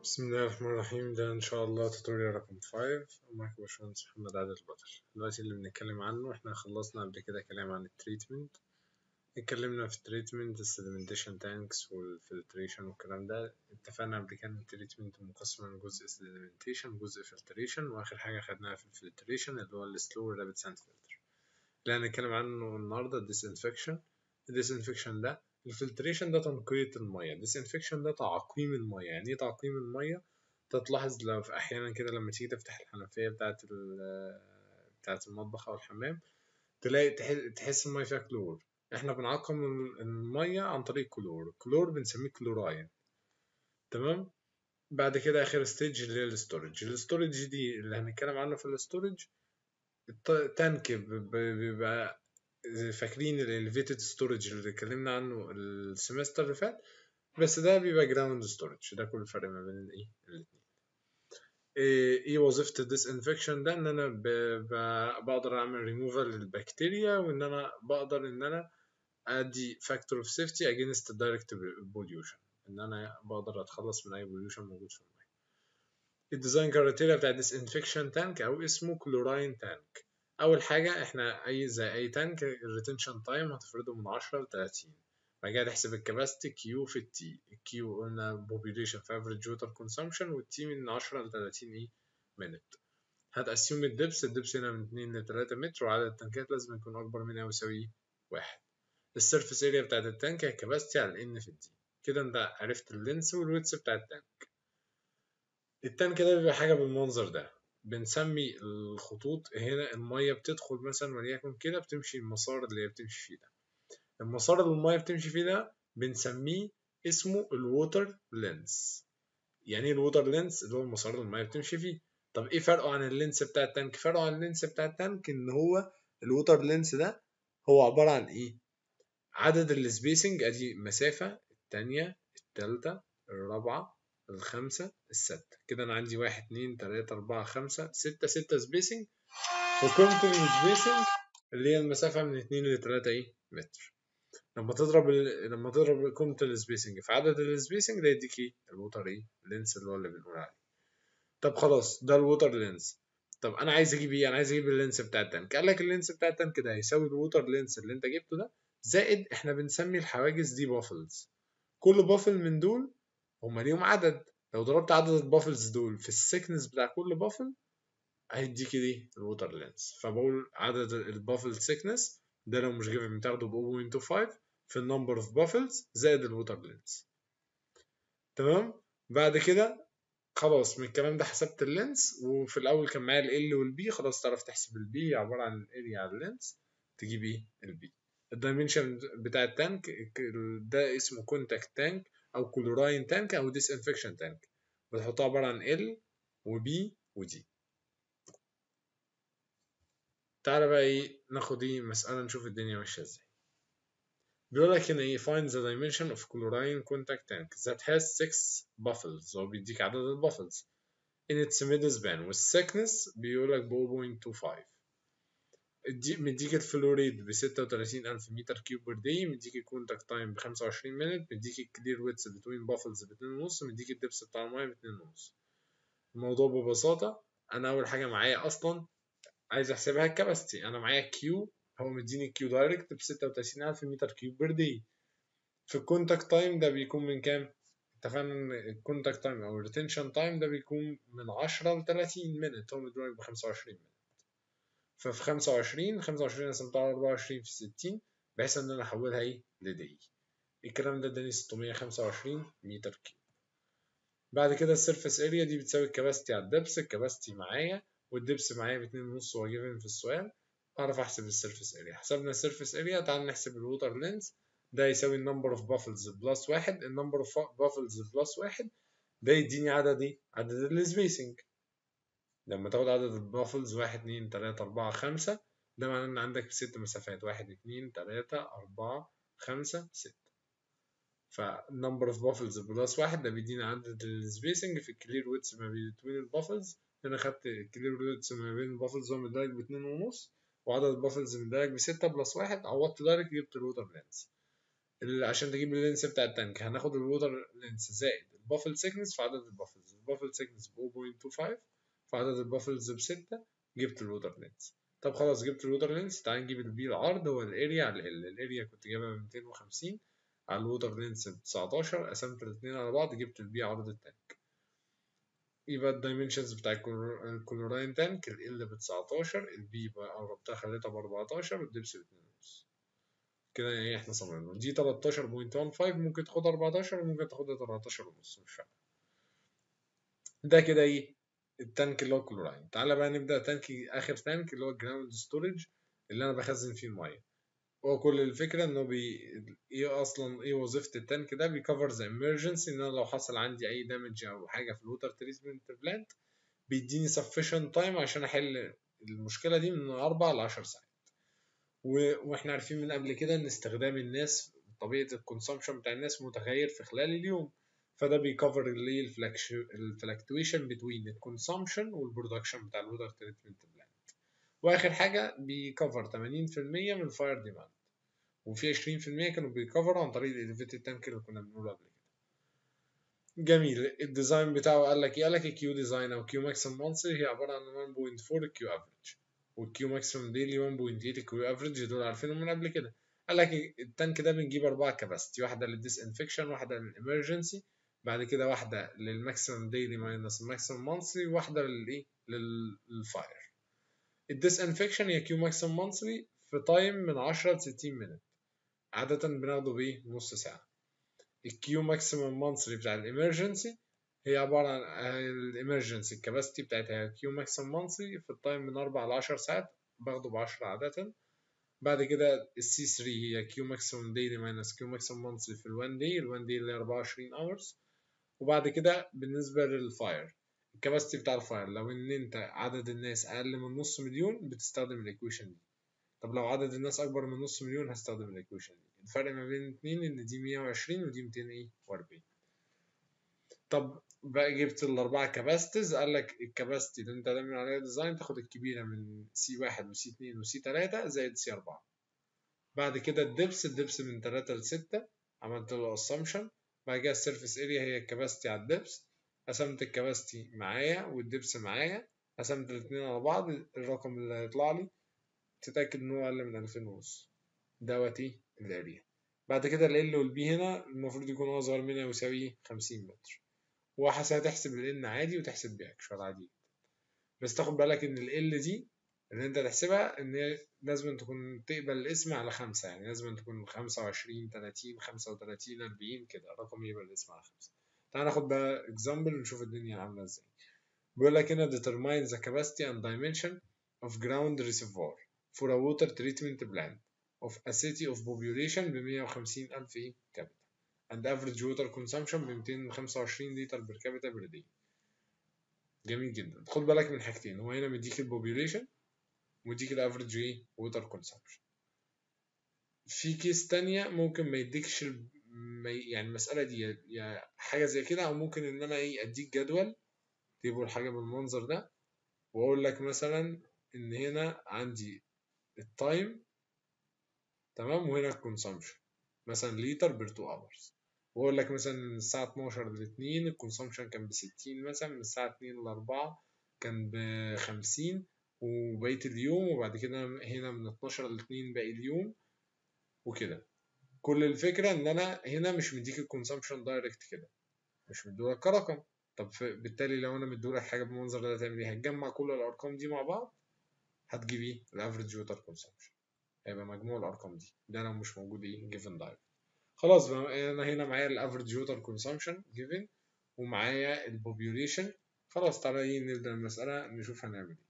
بسم الله الرحمن الرحيم ده إن شاء الله توتوريال رقم 5 ومعاكم باشمهندس محمد عادل البطل دلوقتي اللي بنتكلم عنه احنا خلصنا قبل كده كلام عن التريتمنت اتكلمنا في التريتمنت السediمنتيشن تانكس والفلتريشن والكلام ده اتفقنا قبل كده ان التريتمنت مقسم لجزء سediمنتيشن وجزء فلتريشن واخر حاجة خدناها في الفلتريشن اللي هو السلو رابid ساند فلتر اللي هنتكلم عنه النهاردة الديسانفكشن الديسانفكشن ده الفلتريشن ده تنقية المية الديسانفكشن ده تعقيم المية يعني ايه تعقيم المية تلاحظ لو في أحيانا كده لما تيجي تفتح الحنفية بتاعة بتاعة المطبخ أو الحمام تلاقي تحس المية فيها كلور احنا بنعقم المية عن طريق كلور الكلور بنسميه كلوراين تمام بعد كده آخر ستيج اللي هي الستورج الستورج دي اللي هنتكلم عنه في الستورج التانك بيبقى فاكرين الاليفيتد ستورج اللي اتكلمنا عنه السمستر اللي فات بس ده بيبقى جراوند ستورج ده كل الفرق ما بين الايه الاثنين ايه وظيفه الديسانفكشن ده ان انا بقدر اعمل ريموفال للبكتيريا وان انا بقدر ان انا ادي فاكتور اوف سيفتي اجينست الدايركت بوليوشن ان انا بقدر اتخلص من اي بوليوشن موجود في الميه الديزاين كرايتيريا بتاع الديسانفكشن تانك او اسمه كلوراين تانك اول حاجه احنا اي زي اي تانك الريتنشن تايم هتفرضه من 10 ل 30 بعد كده تحسب الكباستي كيو في التي الكيو قلنا population في average water consumption والتي من 10 ل 30 ايه minute هتأسيوم الدبس الدبس هنا من 2 ل 3 متر وعدد التنكات لازم يكون أكبر من أو يساوي واحد السيرفيس اريا بتاعت التانك هي الكباستي على ان في الدي كده انت عرفت اللينس والويتس بتاع التانك التانك ده بيبقى حاجة بالمنظر ده بنسمي الخطوط هنا المية بتدخل مثلا وليكن كده بتمشي المسار اللي هي بتمشي فيه ده المسار اللي المية بتمشي فيه ده بنسميه اسمه الووتر لينس يعني ايه الووتر لينس اللي هو المسار اللي المية بتمشي فيه طب ايه فرقه عن اللينس بتاع التانك فرقه عن اللينس بتاع التانك ان هو الووتر لينس ده هو عبارة عن ايه عدد السبيسنج ادي مسافة التانية التالتة الرابعة الخامسة الستة كده أنا عندي واحد اتنين تلاتة أربعة خمسة ستة ستة سبيسنج وقيمة السبيسنج اللي هي المسافة من اتنين لتلاتة إيه متر لما تضرب ال... لما تضرب قيمة السبيسنج في عدد السبيسنج ده يديك إيه الوتر إيه لينس اللي هو اللي بنقول عليه طب خلاص ده الوتر لينس طب أنا عايز أجيب إيه أنا عايز أجيب اللينس بتاع التانك قال لك اللينس بتاع التانك ده هيساوي الوتر لينس اللي أنت جبته ده زائد إحنا بنسمي الحواجز دي بافلز كل بافل من دول هما ليهم عدد لو ضربت عدد البافلز دول في السكنس بتاع كل بافل هيديك دي الووتر لينس فبقول عدد البافل سيكنس ده لو مش جيفن بتاخده ب 0.25 في النمبر اوف بافلز زائد الووتر لينس تمام بعد كده خلاص من الكلام ده حسبت اللينس وفي الاول كان معايا ال والبي خلاص تعرف تحسب البي عباره عن الاريا على اللينس تجيب ايه البي الدايمنشن بتاع التانك ده اسمه كونتاكت تانك او كلوراين تانك او ديس انفكشن تانك بتحطها عباره عن ال وبي ودي تعالى بقى ايه ناخد ايه مسألة نشوف الدنيا ماشية ازاي بيقول لك هنا ايه find the dimension of chlorine contact tank that has 6 buffles هو بيديك عدد البافلز in its mid span والسكنس بيقول لك ب 0.25 مديك الفلوريد ب 36000 متر كيوب بير داي مديك الكونتاكت تايم ب 25 مينت مديك الكلير ويتس بتوين بافلز ب 2.5 مديك الدبس بتاع المايه ب 2.5 الموضوع ببساطة أنا أول حاجة معايا أصلا عايز أحسبها الكباستي أنا معايا كيو هو مديني كيو دايركت ب 36000 متر كيوب بير داي في الكونتاكت تايم ده بيكون من كام؟ اتفقنا إن الكونتاكت تايم أو الريتنشن تايم ده بيكون من 10 ل 30 مينت هو مديلك ب 25 مينت ففي 25 25 قسمتها على 24 في 60 بحيث إن أنا أحولها إيه لداي الكلام ده اداني 625 متر كيوب بعد كده السيرفيس اريا دي بتساوي الكباستي على الدبس الكباستي معايا والدبس معايا باتنين ونص هو جيفن في السؤال أعرف أحسب السيرفيس اريا حسبنا السيرفيس اريا تعال نحسب الووتر لينس ده يساوي النمبر اوف بافلز بلس واحد النمبر اوف بافلز بلس واحد ده يديني عدد ايه؟ عدد السبيسنج لما تاخد عدد البافلز واحد اتنين تلاتة أربعة خمسة ده معناه إن عندك ست مسافات واحد اتنين تلاتة أربعة خمسة ستة فالنمبر اوف بافلز بلس واحد ده بيدينا عدد السبيسنج في الكلير ويتس ما بين البافلز هنا خدت الكلير ويتس ما بين البافلز هو مدرج باتنين ونص وعدد البافلز مدرج بستة بلس واحد عوضت دايركت جبت الووتر لينس عشان تجيب اللينس بتاع التانك هناخد الووتر لينس زائد بافل سيكنس في عدد البافلز البافل سيكنس ب 0.25 في عدد البافلز بستة جبت الوتر لينس طب خلاص جبت الوتر لينس تعال نجيب البي العرض هو الاريا على ال الاريا كنت جايبها ب 250 على الوتر لينس ب 19 قسمت الاتنين على بعض جبت البي عرض التانك يبقى الدايمنشنز بتاع الكلوراين تانك ال ال ب 19 البي قربتها خليتها ب 14 والدبس ب 2.5 كده ايه احنا صممنا دي 13.15 ممكن تاخد 14 وممكن تاخدها 13 ونص مش فارقة ده كده ايه التانك اللي هو كلوراين تعالى بقى نبدأ تانك آخر تانك اللي هو الجراوند ستورج اللي أنا بخزن فيه المية هو كل الفكرة إنه بي إيه أصلا إيه وظيفة التانك ده بيكفر ذا emergency إن أنا لو حصل عندي أي دامج أو حاجة في الووتر تريتمنت بلانت بيديني sufficient time عشان أحل المشكلة دي من أربع لعشر ساعات واحنا عارفين من قبل كده ان استخدام الناس طبيعه الكونسومشن بتاع الناس متغير في خلال اليوم فده بيكفر اللي الفلكتويشن بين الكونسومشن والبرودكشن بتاع الوتر تريتمنت بلانت واخر حاجه بيكفر 80% من الفاير ديماند وفي 20% كانوا بيكفروا عن طريق الاليفيتد تانك اللي كنا بنقوله قبل كده جميل الديزاين بتاعه قال لك ايه قال لك الكيو ديزاين او كيو ماكسيمم مانثلي هي عباره عن 1.4 كيو افريج والكيو ماكسيمم ديلي 1.8 كيو افريج دول عارفينهم من قبل كده قال لك التانك ده بنجيب اربعه كباستي واحده للديس انفكشن واحده للامرجنسي بعد كده واحده للماكسيمم ديلي ماينس الماكسيمم مانثلي واحده للايه للفاير الديس انفكشن هي كيو ماكسيمم مانثلي في تايم من 10 ل 60 مينت عادة بناخده بايه نص ساعة الكيو ماكسيمم مانثلي بتاع الامرجنسي هي عبارة عن الامرجنسي الكباستي بتاعتها كيو ماكسيمم مانثلي في التايم من 4 ل 10 ساعات باخده ب 10 عادة بعد كده السي 3 هي كيو ماكسيمم ديلي ماينس كيو ماكسيمم مانثلي في ال1 دي ال1 دي اللي هي 24 اورز وبعد كده بالنسبة للفاير الكباستي بتاع الفاير لو ان انت عدد الناس اقل من نص مليون بتستخدم الايكويشن دي طب لو عدد الناس اكبر من نص مليون هستخدم الايكويشن دي الفرق ما بين الاثنين ان دي 120 ودي 240 طب بقى جبت الاربعه كاباستيز قال لك الكاباستي اللي انت هتعمل عليها ديزاين تاخد الكبيره من سي واحد وسي اتنين وسي تلاتة زائد سي اربعة بعد كده الدبس الدبس من تلاتة لستة عملت له اسامبشن بعد كده السيرفيس اريا هي الكاباستي على الدبس قسمت الكاباستي معايا والدبس معايا قسمت الاتنين على بعض الرقم اللي هيطلع لي تتأكد إن هو أقل من ألفين ونص دوتي الاريا بعد كده ال L وال B هنا المفروض يكون أصغر منها ويساوي خمسين متر وهتحسب ال N عادي وتحسب بيها شوية عادي بس تاخد بالك إن ال L دي اللي أنت تحسبها إن هي لازم تكون تقبل الاسم على خمسة يعني لازم تكون خمسة وعشرين تلاتين خمسة وتلاتين أربعين كده رقم يقبل الاسم على خمسة تعال ناخد بقى example ونشوف الدنيا عاملة ازاي بيقول لك هنا determine the capacity and dimension of ground reservoir for a water treatment plant of a city of population ب 150 ألف إيه كابيتا and average water consumption ب 225 لتر بير كابيتا بير داي جميل جدا خد بالك من حاجتين هو هنا مديك البوبيوليشن ومديك الافريج ايه ووتر كونسامشن في كيس تانية ممكن ما يديكش ال... ما ي... يعني المسألة دي يا حاجة زي كده أو ممكن إن أنا إيه أديك جدول تجيبوا الحاجة بالمنظر ده وأقول لك مثلا إن هنا عندي التايم تمام وهنا الكونسامشن مثلا لتر بير 2 اورز واقول لك مثلا من الساعة 12 ل 2 الكونسامشن كان ب 60 مثلا من الساعة 2 ل 4 كان ب 50 وبقية اليوم وبعد كده هنا من 12 ل 2 باقي اليوم وكده كل الفكرة إن أنا هنا مش مديك الكونسامشن دايركت كده مش مديهولك كرقم طب بالتالي لو أنا مديهولك حاجة بالمنظر ده هتعمل إيه؟ هتجمع كل الأرقام دي مع بعض هتجيب إيه؟ الأفريج ووتر كونسامشن هيبقى مجموع الأرقام دي ده لو مش موجود إيه؟ جيفن دايركت خلاص بقى أنا هنا معايا الأفريج ووتر كونسامشن جيفن ومعايا البوبيوليشن خلاص تعالى إيه نبدأ المسألة نشوف هنعمل إيه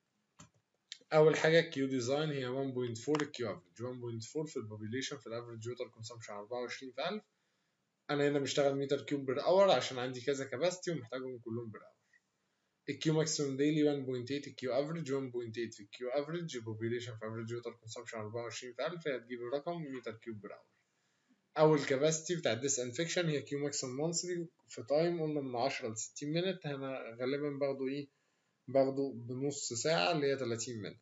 اول حاجه كيو ديزاين هي 1.4 الكيو افريج 1.4 في البوبيليشن في الافريج ووتر كونسامشن 24000 انا هنا بشتغل متر كيوب بير اور عشان عندي كذا كاباسيتي ومحتاجهم كلهم بير اور الكيو ماكسيموم ديلي 1.8 الكيو افريج 1.8 في الكيو افريج البوبيليشن في افريج ووتر كونسامشن 24000 هي هتجيب الرقم متر كيوب بير اور اول كاباسيتي بتاع الديس انفكشن هي كيو ماكسيموم مانثلي في تايم قلنا من 10 ل 60 مينت هنا غالبا باخده ايه باخده بنص ساعة اللي هي 30 مينت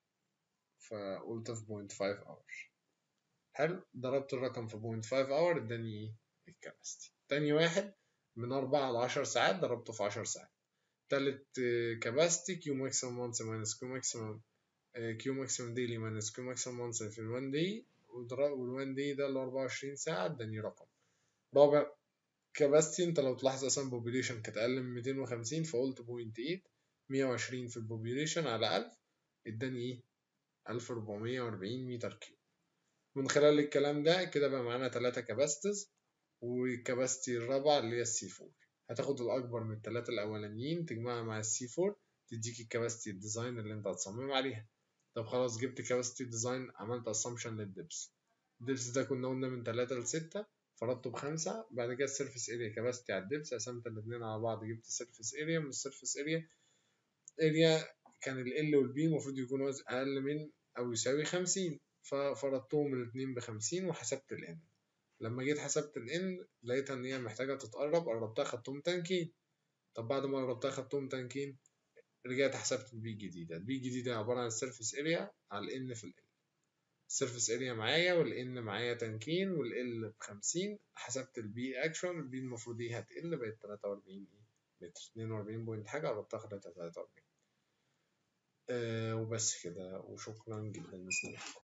فقلت في 0.5 اور حلو ضربت الرقم في 0.5 اور اداني ايه الكاباسيتي تاني واحد من أربعة لعشر ساعات ضربته في عشر ساعات تالت كاباسيتي كيو ماكسيمم مانث ماينس كيو ماكسيمم كيو ماكسيمم ديلي ماينس كيو ماكسيمم مانث في الوان دي والوان دي ده ال 24 ساعة اداني رقم رابع كاباسيتي انت لو تلاحظ اصلا بوبيليشن كانت اقل من 250 فقلت بوينت 8 120 في البوبيليشن على 1000 اداني ايه 1440 متر كيوب من خلال الكلام ده كده بقى معانا تلاتة كاباسيتيز والكاباسيتي الرابعة اللي هي السي 4 هتاخد الأكبر من التلاتة الأولانيين تجمعها مع السي 4 تديك الكاباسيتي الديزاين اللي أنت هتصمم عليها طب خلاص جبت كاباسيتي ديزاين عملت اسامبشن للدبس الدبس ده كنا قلنا من تلاتة لستة فرضته بخمسة بعد كده السيرفيس اريا كاباسيتي على الدبس قسمت الاتنين على بعض جبت السيرفيس اريا من السيرفيس اريا اريا كان ال L وال B المفروض يكونوا أقل من أو يساوي خمسين ففرضتهم الاتنين بخمسين وحسبت ال N لما جيت حسبت ال N لقيتها إن هي محتاجة تتقرب قربتها خدتهم تنكين طب بعد ما قربتها خدتهم تنكين رجعت حسبت البي الجديدة البي الجديدة عبارة عن السيرفيس اريا على ال N في ال L السيرفيس اريا معايا وال N معايا تنكين وال L بخمسين حسبت البي اكشوال البي المفروض ايه هتقل بقت تلاتة وأربعين متر اتنين وأربعين بوينت حاجة قربتها خدتها تلاتة وأربعين أه وبس كده وشكرا جدا لسماعكم